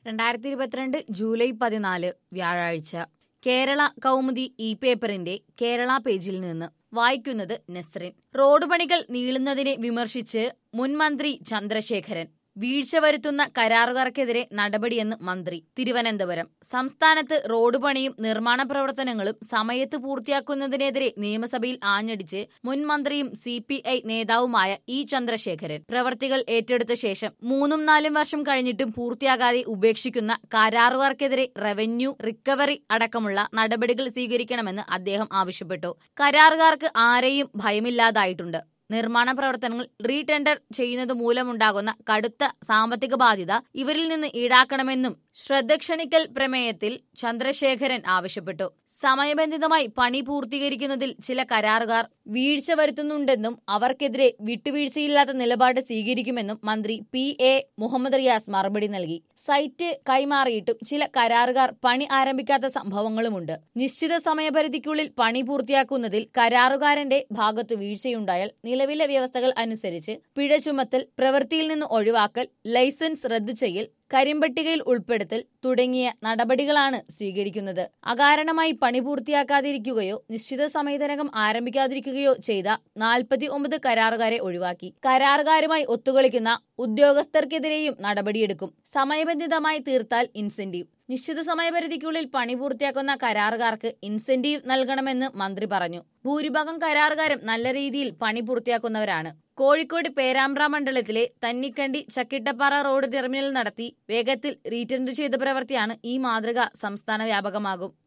രണ്ടായിരത്തി ഇരുപത്തിരണ്ട് ജൂലൈ പതിനാല് വ്യാഴാഴ്ച കേരള കൗമുദി ഇ പേപ്പറിന്റെ കേരള പേജിൽ നിന്ന് വായിക്കുന്നത് നസ്രിൻ റോഡ് പണികൾ നീളുന്നതിനെ വിമർശിച്ച് മുൻ മന്ത്രി ചന്ദ്രശേഖരൻ വീഴ്ച വരുത്തുന്ന കരാറുകാർക്കെതിരെ നടപടിയെന്ന് മന്ത്രി തിരുവനന്തപുരം സംസ്ഥാനത്ത് റോഡ് പണിയും നിർമ്മാണ പ്രവർത്തനങ്ങളും സമയത്ത് പൂർത്തിയാക്കുന്നതിനെതിരെ നിയമസഭയിൽ ആഞ്ഞടിച്ച് മുൻ മന്ത്രിയും സി പി ഐ നേതാവുമായ ഇ ചന്ദ്രശേഖരൻ പ്രവർത്തികൾ ഏറ്റെടുത്ത ശേഷം മൂന്നും നാലും വർഷം കഴിഞ്ഞിട്ടും പൂർത്തിയാകാതെ ഉപേക്ഷിക്കുന്ന കരാറുകാർക്കെതിരെ റവന്യൂ റിക്കവറി അടക്കമുള്ള നടപടികൾ സ്വീകരിക്കണമെന്ന് അദ്ദേഹം ആവശ്യപ്പെട്ടു കരാറുകാർക്ക് ആരെയും ഭയമില്ലാതായിട്ടുണ്ട് നിർമ്മാണ പ്രവർത്തനങ്ങൾ റീടെൻഡർ ചെയ്യുന്നത് മൂലമുണ്ടാകുന്ന കടുത്ത സാമ്പത്തിക ബാധ്യത ഇവരിൽ നിന്ന് ഈടാക്കണമെന്നും ശ്രദ്ധ ക്ഷണിക്കൽ പ്രമേയത്തിൽ ചന്ദ്രശേഖരൻ ആവശ്യപ്പെട്ടു സമയബന്ധിതമായി പണി പൂർത്തീകരിക്കുന്നതിൽ ചില കരാറുകാർ വീഴ്ച വരുത്തുന്നുണ്ടെന്നും അവർക്കെതിരെ വിട്ടുവീഴ്ചയില്ലാത്ത നിലപാട് സ്വീകരിക്കുമെന്നും മന്ത്രി പി എ മുഹമ്മദ് റിയാസ് മറുപടി നൽകി സൈറ്റ് കൈമാറിയിട്ടും ചില കരാറുകാർ പണി ആരംഭിക്കാത്ത സംഭവങ്ങളുമുണ്ട് നിശ്ചിത സമയപരിധിക്കുള്ളിൽ പണി പൂർത്തിയാക്കുന്നതിൽ കരാറുകാരന്റെ ഭാഗത്ത് വീഴ്ചയുണ്ടായാൽ നിലവിലെ വ്യവസ്ഥകൾ അനുസരിച്ച് പിഴ ചുമത്തൽ പ്രവൃത്തിയിൽ നിന്ന് ഒഴിവാക്കൽ ലൈസൻസ് റദ്ദു ചെയ്യൽ കരിമ്പട്ടികയിൽ ഉൾപ്പെടുത്തൽ തുടങ്ങിയ നടപടികളാണ് സ്വീകരിക്കുന്നത് അകാരണമായി പണി പൂർത്തിയാക്കാതിരിക്കുകയോ നിശ്ചിത സമയത്തിനകം ആരംഭിക്കാതിരിക്കുകയോ ചെയ്ത നാൽപ്പത്തി ഒമ്പത് കരാറുകാരെ ഒഴിവാക്കി കരാറുകാരുമായി ഒത്തുകളിക്കുന്ന ഉദ്യോഗസ്ഥർക്കെതിരെയും നടപടിയെടുക്കും സമയബന്ധിതമായി തീർത്താൽ ഇൻസെന്റീവ് നിശ്ചിത സമയപരിധിക്കുള്ളിൽ പണി പൂർത്തിയാക്കുന്ന കരാറുകാർക്ക് ഇൻസെന്റീവ് നൽകണമെന്ന് മന്ത്രി പറഞ്ഞു ഭൂരിഭാഗം കരാറുകാരും നല്ല രീതിയിൽ പണി പൂർത്തിയാക്കുന്നവരാണ് കോഴിക്കോട് പേരാമ്പ്ര മണ്ഡലത്തിലെ തന്നിക്കണ്ടി ചക്കിട്ടപ്പാറ റോഡ് ടെർമിനൽ നടത്തി വേഗത്തിൽ റീടെൻഡർ ചെയ്ത പ്രവൃത്തിയാണ് ഈ മാതൃക സംസ്ഥാന വ്യാപകമാകും